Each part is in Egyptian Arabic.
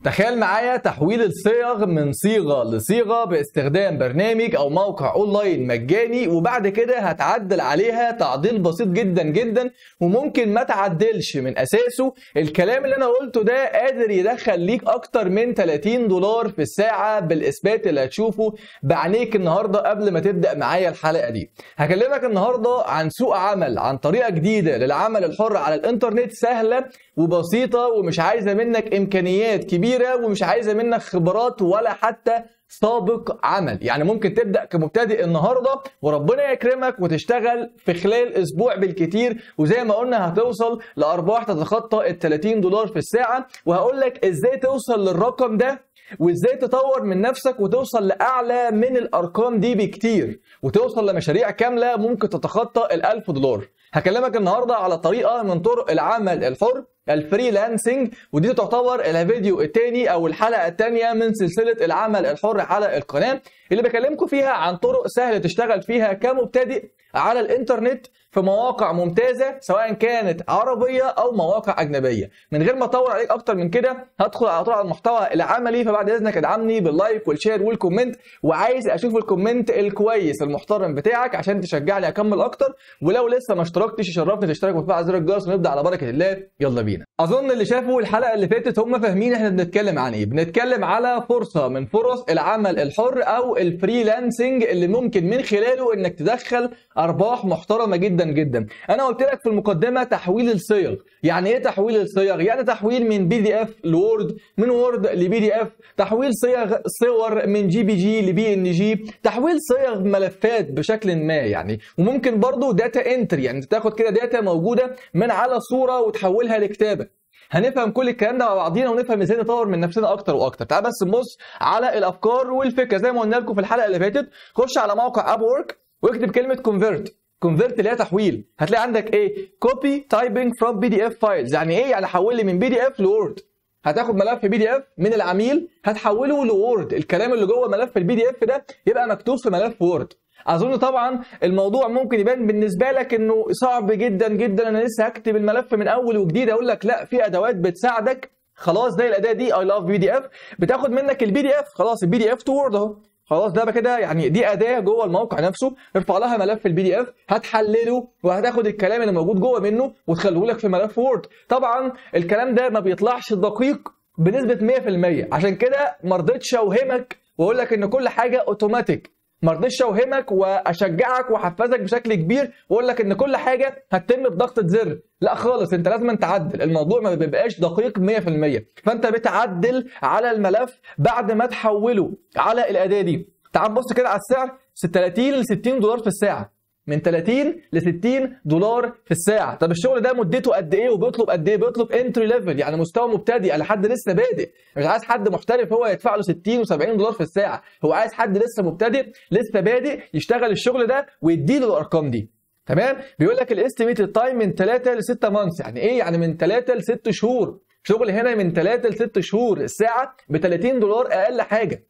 تخيل معايا تحويل الصيغ من صيغه لصيغه باستخدام برنامج او موقع اونلاين مجاني وبعد كده هتعدل عليها تعديل بسيط جدا جدا وممكن ما تعدلش من اساسه الكلام اللي انا قلته ده قادر يدخل ليك اكتر من 30 دولار في الساعه بالاثبات اللي هتشوفه بعينيك النهارده قبل ما تبدا معايا الحلقه دي هكلمك النهارده عن سوق عمل عن طريقه جديده للعمل الحر على الانترنت سهله وبسيطه ومش عايزه منك امكانيات كبيره ومش عايزه منك خبرات ولا حتى سابق عمل يعني ممكن تبدا كمبتدئ النهارده وربنا يكرمك وتشتغل في خلال اسبوع بالكتير وزي ما قلنا هتوصل لارباح تتخطى ال 30 دولار في الساعه وهقول لك ازاي توصل للرقم ده وازاي تطور من نفسك وتوصل لاعلى من الارقام دي بكتير وتوصل لمشاريع كامله ممكن تتخطى ال 1000 دولار هكلمك النهارده على طريقه من طرق العمل الحر الفريلانسنج ودي تعتبر الفيديو الثاني او الحلقه الثانيه من سلسله العمل الحر على القناه اللي بكلمكم فيها عن طرق سهله تشتغل فيها كمبتدئ على الانترنت في مواقع ممتازه سواء كانت عربيه او مواقع اجنبيه من غير ما اطول عليك اكتر من كده هدخل على طول على المحتوى العملي فبعد اذنك ادعمني باللايك والشير والكومنت وعايز اشوف الكومنت الكويس المحترم بتاعك عشان تشجعني اكمل اكتر ولو لسه ما اشتركتش يشرفني تشترك وتفعل زر الجرس ونبدا على بركه الله يلا بينا اظن اللي شافوا الحلقه اللي فاتت هم فاهمين احنا بنتكلم عن ايه بنتكلم على فرصه من فرص العمل الحر او الفريلانسنج اللي ممكن من خلاله انك تدخل ارباح محترمه جدا جدا انا قلت لك في المقدمه تحويل الصيغ يعني ايه تحويل الصيغ يعني تحويل من بي دي اف لوورد من وورد لبي دي اف تحويل صيغ صور من جي بي جي لبي ان جي تحويل صيغ ملفات بشكل ما يعني وممكن برضو داتا انتري يعني تاخد كده داتا موجوده من على صوره وتحولها لكتابه هنفهم كل الكلام ده مع بعضينا ونفهم ازاي نطور من نفسنا اكتر واكتر تعال بس نبص على الافكار والفكره زي ما قلنا لكم في الحلقه اللي فاتت خش على موقع اب وورك واكتب كلمه كونفيرت كونفيرت اللي هي تحويل هتلاقي عندك ايه كوبي تايبنج فروم بي دي اف فايلز يعني ايه يعني حول لي من بي دي اف لوورد هتاخد ملف بي دي اف من العميل هتحوله لوورد الكلام اللي جوه ملف البي دي اف ده يبقى مكتوب في ملف وورد اظن طبعا الموضوع ممكن يبان بالنسبه لك انه صعب جدا جدا انا لسه هكتب الملف من اول وجديد اقول لك لا في ادوات بتساعدك خلاص زي الاداه دي اي لاف بي دي اف بتاخد منك البي دي اف خلاص البي دي اف تو وورد اهو خلاص ده بقى كده يعني دي اداه جوه الموقع نفسه ارفع لها ملف البي دي اف هتحلله وهتاخد الكلام اللي موجود جوه منه وتخليه لك في ملف وورد طبعا الكلام ده ما بيطلعش دقيق بنسبه 100% عشان كده ما رضيتش اوهمك واقول لك ان كل حاجه اوتوماتيك ما رضيتش اوهمك واشجعك واحفزك بشكل كبير واقول لك ان كل حاجه هتتم بضغطه زر لا خالص انت لازم تعدل الموضوع ما بيبقاش دقيق 100% فانت بتعدل على الملف بعد ما تحوله على الاداه دي تعال نبص كده على السعر 30 ل 60 دولار في الساعه من 30 ل 60 دولار في الساعه طب الشغل ده مدته قد ايه وبيطلب قد ايه بيطلب انتري ليفل يعني مستوى مبتدئ لحد لسه بادئ مش عايز حد محترف هو يدفع له 60 و70 دولار في الساعه هو عايز حد لسه مبتدئ لسه بادئ يشتغل الشغل ده ويديله الارقام دي تمام بيقول لك الاستيميتد تايم من 3 ل 6 مانثs يعني ايه يعني من 3 ل 6 شهور شغل هنا من 3 ل 6 شهور الساعه ب 30 دولار اقل حاجه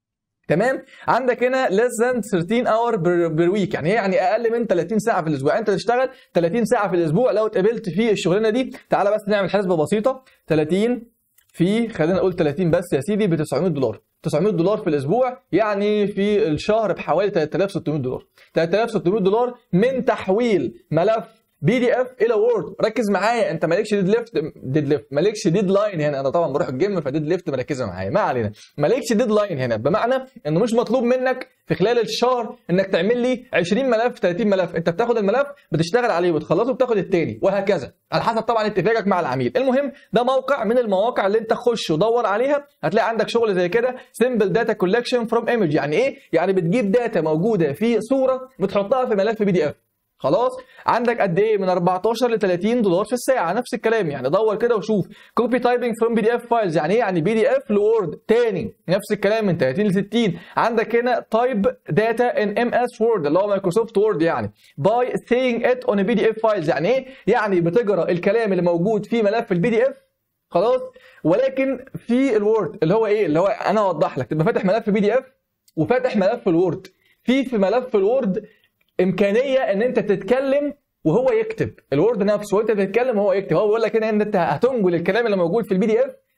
تمام عندك هنا less than 13 اور بير ويك يعني ايه يعني اقل من 30 ساعه في الاسبوع انت تشتغل 30 ساعه في الاسبوع لو اتقبلت في الشغلانه دي تعالى بس نعمل حسبه بسيطه 30 في خلينا نقول 30 بس يا سيدي ب 900 دولار 900 دولار في الاسبوع يعني في الشهر بحوالي 3600 دولار 3600 دولار من تحويل ملف بي دي اف الى وورد ركز معايا انت مالكش ديد ليفت ديد ليفت مالكش ديد لاين هنا انا طبعا بروح الجيم فديد ليفت مركزه معايا ما علينا مالكش ديد لاين هنا بمعنى انه مش مطلوب منك في خلال الشهر انك تعمل لي 20 ملف 30 ملف انت بتاخد الملف بتشتغل عليه وتخلصه بتاخد التاني وهكذا على حسب طبعا اتفاقك مع العميل المهم ده موقع من المواقع اللي انت خش ودور عليها هتلاقي عندك شغل زي كده سمبل داتا كولكشن فروم ايمج يعني ايه يعني بتجيب داتا موجوده في صوره بتحطها في ملف بي دي اف خلاص عندك قد ايه من 14 ل 30 دولار في الساعه نفس الكلام يعني دور كده وشوف كوبي تايبنج فروم بي دي اف فايلز يعني ايه يعني بي دي اف لوورد تاني نفس الكلام من 30 ل 60 عندك هنا تايب داتا ان ام اس وورد اللي هو مايكروسوفت وورد يعني باي سينج ات اون بي دي اف فايلز يعني ايه يعني بتقرا الكلام اللي موجود في ملف البي دي اف خلاص ولكن في الوورد اللي هو ايه اللي هو انا اوضح لك تبقى فاتح ملف بي دي اف وفاتح ملف الوورد في في ملف الوورد امكانيه ان انت تتكلم وهو يكتب الوورد نفسه وانت تتكلم وهو يكتب هو بيقول لك هنا ان انت هتنجل الكلام اللي موجود في البي دي اف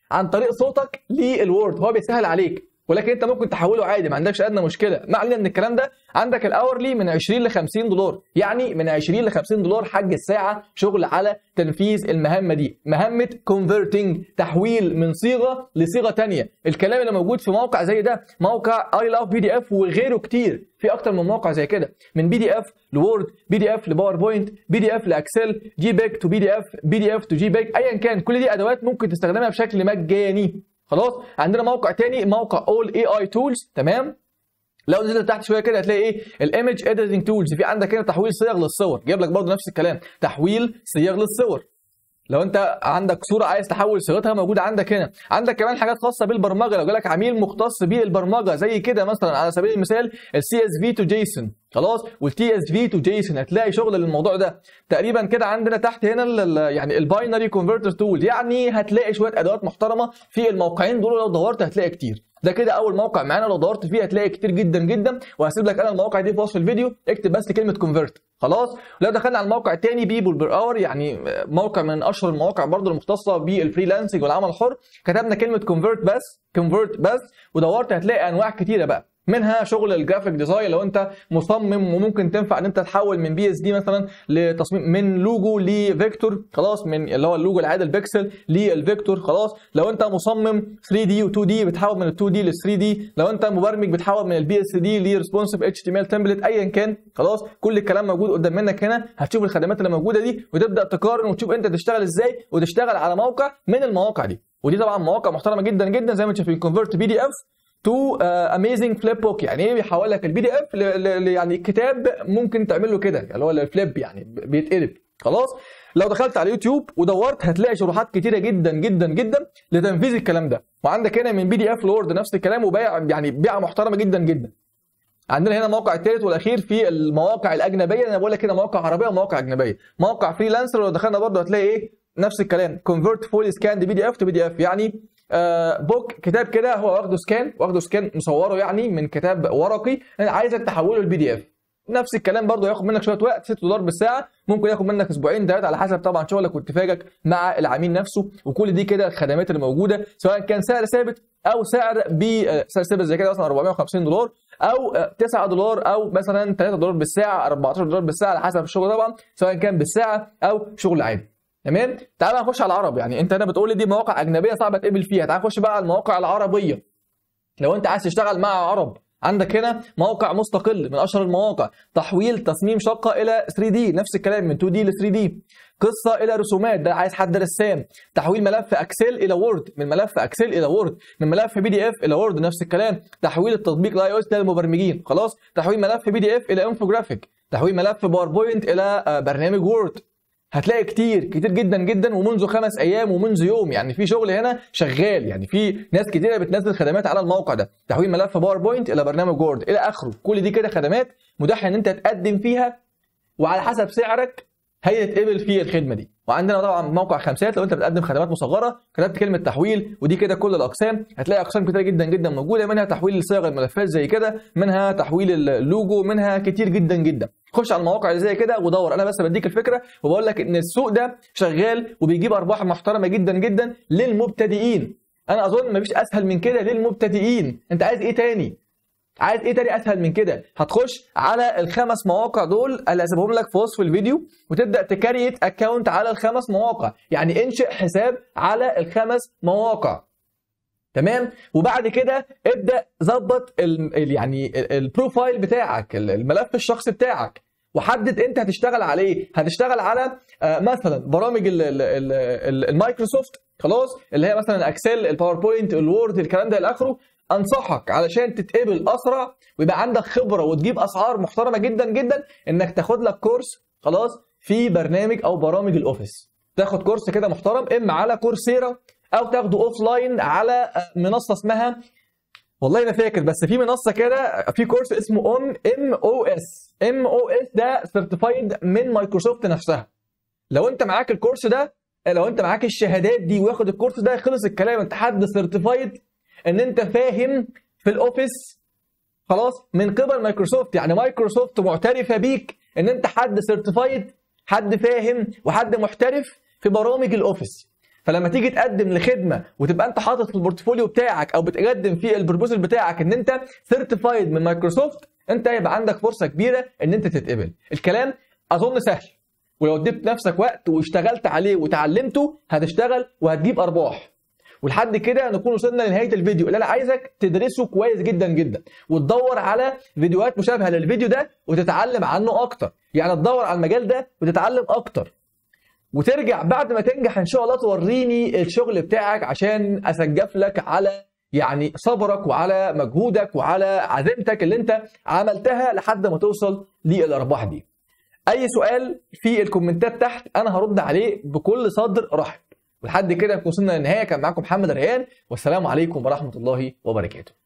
عن طريق صوتك للوورد هو بيسهل عليك ولكن انت ممكن تحوله عادي ما عندكش ادنى مشكله ما علينا من الكلام ده عندك الاورلي من 20 ل 50 دولار يعني من 20 ل 50 دولار حج الساعه شغل على تنفيذ المهمه دي مهمه كونفرتنج تحويل من صيغه لصيغه ثانيه الكلام اللي موجود في موقع زي ده موقع اي لاف بي دي اف وغيره كتير في اكتر من موقع زي كده من بي دي اف لوورد بي دي اف لباوربوينت بي دي اف لاكسل جي بيك تو بي دي اف بي دي اف تو جي بيك ايا كان كل دي ادوات ممكن تستخدمها بشكل مجاني خلاص عندنا موقع تاني موقع اول اي اي تولز تمام لو نزلت تحت شويه كده هتلاقي ايه الايمج اديتنج تولز في عندك هنا تحويل صيغ للصور جايب لك برضه نفس الكلام تحويل صيغ للصور لو انت عندك صوره عايز تحول صيغتها موجوده عندك هنا عندك كمان حاجات خاصه بالبرمجه لو جالك عميل مختص بالبرمجه زي كده مثلا على سبيل المثال السي اس في تو جيسون خلاص والتي اس في تو جيسون هتلاقي شغل للموضوع ده تقريبا كده عندنا تحت هنا ال- ال- يعني الباينري كونفرتر تول يعني هتلاقي شويه ادوات محترمه في الموقعين دول لو دورت هتلاقي كتير ده كده اول موقع معانا لو دورت فيه هتلاقي كتير جدا جدا وهسيب لك انا المواقع دي في وصف الفيديو اكتب بس كلمه كونفرت خلاص لو دخلنا على الموقع الثاني بيبول بير اور يعني موقع من اشهر المواقع برضو المختصه بالفريلانسنج والعمل الحر كتبنا كلمه كونفرت بس كونفرت بس ودورت هتلاقي انواع كتيره بقى منها شغل الجرافيك ديزاين لو انت مصمم وممكن تنفع ان انت تحول من بي اس دي مثلا لتصميم من لوجو لفيكتور خلاص من اللي هو اللوجو العادي البكسل للفيكتور خلاص لو انت مصمم 3 دي و2 دي بتحول من ال 2 دي لل 3 دي لو انت مبرمج بتحول من البي اس دي لريسبونسيف اتش تي ام ال تمبلت ايا كان خلاص كل الكلام موجود قدام منك هنا هتشوف الخدمات اللي موجوده دي وتبدا تقارن وتشوف انت تشتغل ازاي وتشتغل على موقع من المواقع دي ودي طبعا مواقع محترمه جدا جدا زي ما انت شايفين كونفرت بي دي اف تو اميزنج فليب بوك يعني ايه بيحول لك البي دي اف يعني كتاب ممكن تعمل له كده اللي هو الفليب يعني بيتقلب خلاص لو دخلت على اليوتيوب ودورت هتلاقي شروحات كتيره جدا جدا جدا لتنفيذ الكلام ده وعندك هنا من بي دي اف لورد نفس الكلام وبيع يعني بيعه محترمه جدا جدا عندنا هنا الموقع الثالث والاخير في المواقع الاجنبيه انا بقول لك هنا مواقع عربيه ومواقع اجنبيه موقع فريلانسر لو دخلنا برضه هتلاقي ايه نفس الكلام كونفرت فولي سكان بي دي اف تو بي دي اف يعني آه بوك كتاب كده هو واخده سكان واخده سكان مصوره يعني من كتاب ورقي انا عايزك تحوله للبي دي اف نفس الكلام برضه هياخد منك شويه وقت 6 دولار بالساعه ممكن ياخد منك اسبوعين ثلاثه على حسب طبعا شغلك واتفاقك مع العميل نفسه وكل دي كده الخدمات اللي موجوده سواء كان سعر ثابت او سعر ب سعر ثابت زي كده مثلا 450 دولار او 9 دولار او مثلا 3 دولار بالساعه 14 دولار بالساعه على حسب الشغل طبعا سواء كان بالساعه او شغل عادي تمام تعال نخش على العرب يعني انت هنا بتقول لي دي مواقع اجنبيه صعبه تقبل فيها تعال نخش بقى على المواقع العربيه لو انت عايز تشتغل مع عرب عندك هنا موقع مستقل من اشهر المواقع تحويل تصميم شقه الى 3 دي نفس الكلام من 2 دي ل 3 دي قصه الى رسومات ده عايز حد رسام تحويل ملف اكسل الى وورد من ملف اكسل الى وورد من ملف بي دي اف الى وورد نفس الكلام تحويل التطبيق لاي او اس للمبرمجين خلاص تحويل ملف بي دي اف الى انفوجرافيك تحويل ملف باوربوينت الى برنامج وورد هتلاقي كتير كتير جدا جدا ومنذ خمس ايام ومنذ يوم يعني في شغل هنا شغال يعني في ناس كتيره بتنزل خدمات على الموقع ده تحويل ملف باوربوينت الى برنامج وورد الى اخره كل دي كده خدمات متاح ان انت تقدم فيها وعلى حسب سعرك هيتقبل في الخدمه دي وعندنا طبعا موقع خمسات لو انت بتقدم خدمات مصغره كتبت كلمه تحويل ودي كده كل الاقسام هتلاقي اقسام كتيره جدا جدا موجوده منها تحويل صيغ الملفات زي كده منها تحويل اللوجو منها كتير جدا جدا خش على المواقع اللي زي كده ودور انا بس بديك الفكره وبقول لك ان السوق ده شغال وبيجيب ارباح محترمه جدا جدا للمبتدئين انا اظن مفيش اسهل من كده للمبتدئين انت عايز ايه تاني عايز ايه تاني اسهل من كده هتخش على الخمس مواقع دول اللي هسيبهم لك في وصف الفيديو وتبدا تكريت اكونت على الخمس مواقع يعني انشئ حساب على الخمس مواقع تمام وبعد كده ابدا ظبط ال يعني البروفايل بتاعك الملف الشخصي بتاعك وحدد انت هتشتغل عليه هتشتغل على مثلا برامج ال ال ال المايكروسوفت خلاص اللي هي مثلا اكسل الباوربوينت الوورد الكلام ده الى اخره انصحك علشان تتقبل اسرع ويبقى عندك خبره وتجيب اسعار محترمه جدا جدا انك تاخد لك كورس خلاص في برنامج او برامج الاوفيس تاخد كورس كده محترم اما على كورسيرا او تاخده اوف لاين على منصه اسمها والله ما فاكر بس في منصه كده في كورس اسمه اون ام او اس ام او اس ده سيرتيفايد من مايكروسوفت نفسها لو انت معاك الكورس ده لو انت معاك الشهادات دي واخد الكورس ده خلص الكلام انت حد سيرتيفايد ان انت فاهم في الاوفيس خلاص من قبل مايكروسوفت يعني مايكروسوفت معترفه بيك ان انت حد سيرتيفايد حد فاهم وحد محترف في برامج الاوفيس فلما تيجي تقدم لخدمه وتبقى انت حاطط في البورتفوليو بتاعك او بتقدم في البروبوزل بتاعك ان انت سيرتيفايد من مايكروسوفت انت هيبقى عندك فرصه كبيره ان انت تتقبل الكلام اظن سهل ولو اديت نفسك وقت واشتغلت عليه وتعلمته هتشتغل وهتجيب ارباح ولحد كده نكون وصلنا لنهايه الفيديو اللي انا عايزك تدرسه كويس جدا جدا وتدور على فيديوهات مشابهه للفيديو ده وتتعلم عنه اكتر يعني تدور على المجال ده وتتعلم اكتر وترجع بعد ما تنجح ان شاء الله توريني الشغل بتاعك عشان اسجف لك على يعني صبرك وعلى مجهودك وعلى عزيمتك اللي انت عملتها لحد ما توصل للارباح دي اي سؤال في الكومنتات تحت انا هرد عليه بكل صدر رحب ولحد كده وصلنا للنهايه كان معاكم محمد ريان والسلام عليكم ورحمه الله وبركاته